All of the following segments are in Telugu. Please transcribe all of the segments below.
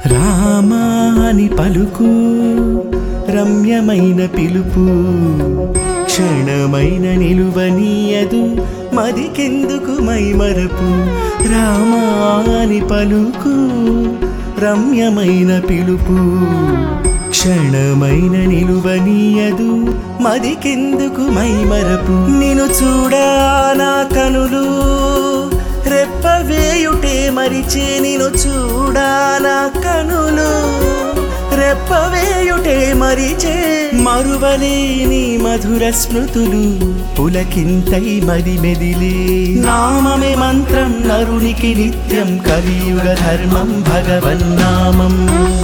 రామాని పలుకు రమ్యమైన పిలుపు క్షణమైన నిలువనీయదు మదికెందుకు మైమరపు రామాని పలుకు రమ్యమైన పిలుపు క్షణమైన నిలువనీయదు మదికెందుకు మైమరపు నిన్ను చూడా నా కనులు రెప్పవేయుటే మరిచే నిన్ను చూడా నా కనులు రెప్పవేయుటే మరిచే మరువలేని మధుర స్మృతులు పులకింతై మది మెదిలే నామమే మంత్రం నరునికి నిత్యం కలియుగ ధర్మం భగవన్నామం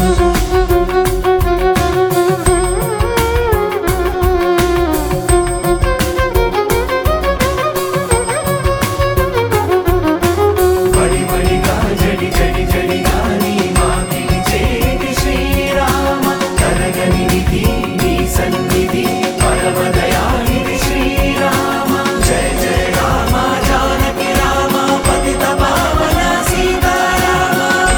వడివడిగా జడి జడి జడిగా నీ మాకిలి చేతి శ్రీరామ కరగని నిధి నీ సన్నిధి పరమదయానిధి శ్రీరామ జయ జయ రామ జానకి రామ పతిత పావన సీతారామ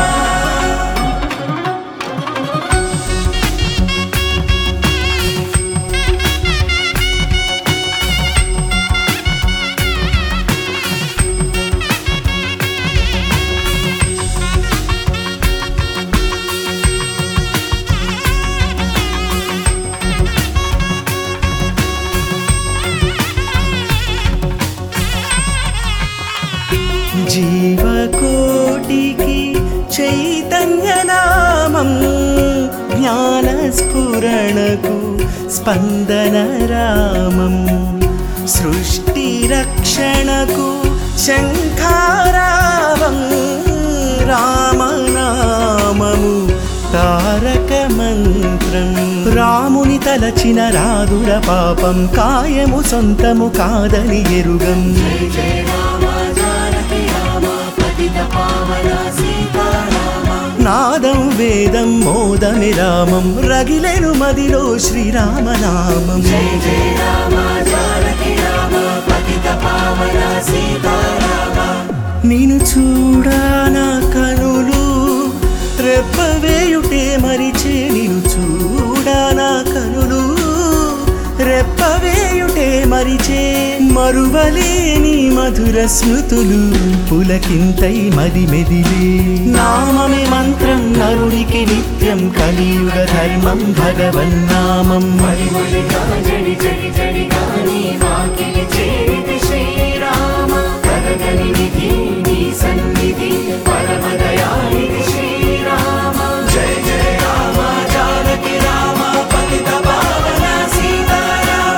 జీవకోటికి చైతన్యనామం జ్ఞానస్ఫురణకు స్పందన రామం సృష్టి రక్షణకు శంఖారావం రామనామము తారక మంత్రం రాముని తలచిన రాదుల పాపం కాయము సొంతము కాదని ఎరుగం జయ రామ జానకి రామ పతిత పావన సీతారామ నాదం వేదం మోదమి రామం రగిలెను మదిలో శ్రీరామనామం జయ జయ రామ జానకి రామ పతిత పావన సీతారామ నేను చూడా నా కనులు రెప్పవేయుటే మరిచే నేను చూడా నా కనులు రెప్పవేయుటే మరిచే మరువలేని మధుర స్మృతులు పులకింతై మది మెదిలే నామమే మంత్రం నరుడికి నిత్యం కలియుగ ధర్మం భగవన్నామం వడివడిగా జడి జడి జడిగా నీ వాకిలి చేరితి శ్రీరామ కరగని నిధి నీ సన్నిధి పరమదయానిధి శ్రీరామ జయ జయ రామ జానకి రామ పతిత పావన సీతారామ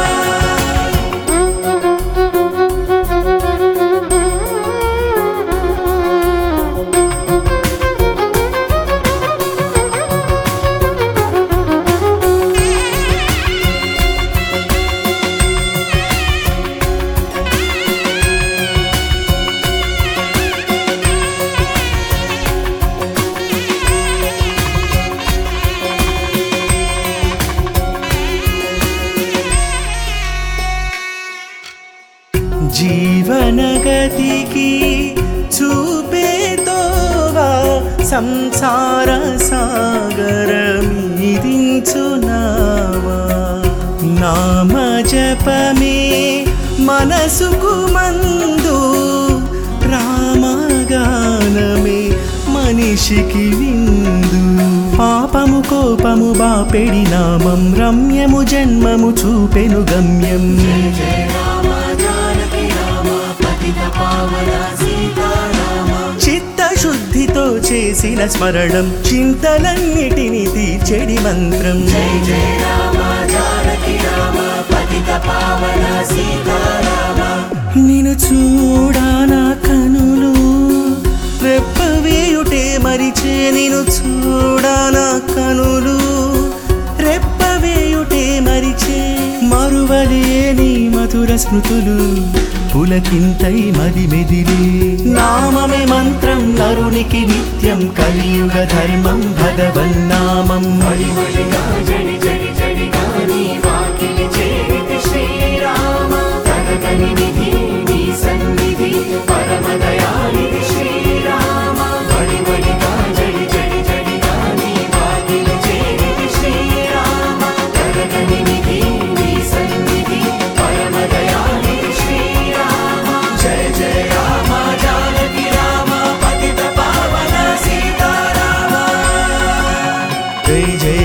జీవనగతికి చూపేతోవా సంసార సాగరమీదించునావా నామ జపమే మనసుకు మందు రామగానమే మనిషికి విందు పాపము కోపము బాపెడి నామం రమ్యము జన్మము చూపెను గమ్యం జయ రామ జానకి రామ పతిత పావన సీతారామ చిత్తశుద్ధితో చేసిన స్మరణం చింతలన్నిటిని తీర్చెడి మంత్రం జయ జయ రామ జానకి రామ పతిత పావన సీతారామ నిన్ను చూడా నా కనులు రెప్పవేయుటే మరిచే నిన్ను చూడా నా కనులు రెప్పవేయుటే మరిచే మరువలేని మధుర స్మృతులు పులకింతై మది మెదిలే నామమే మంత్రం నరునికి నిత్యం కలియుగ ధర్మం భగవన్నామం వడివడిగా జడి జడి జడిగా నీ వాకిలి చేరితి శ్రీరామ కనకని నిధి నీ సన్నిధి పరమదయానిధి శ్రీరామ వడివడిగా జడి జడి జడి జై జై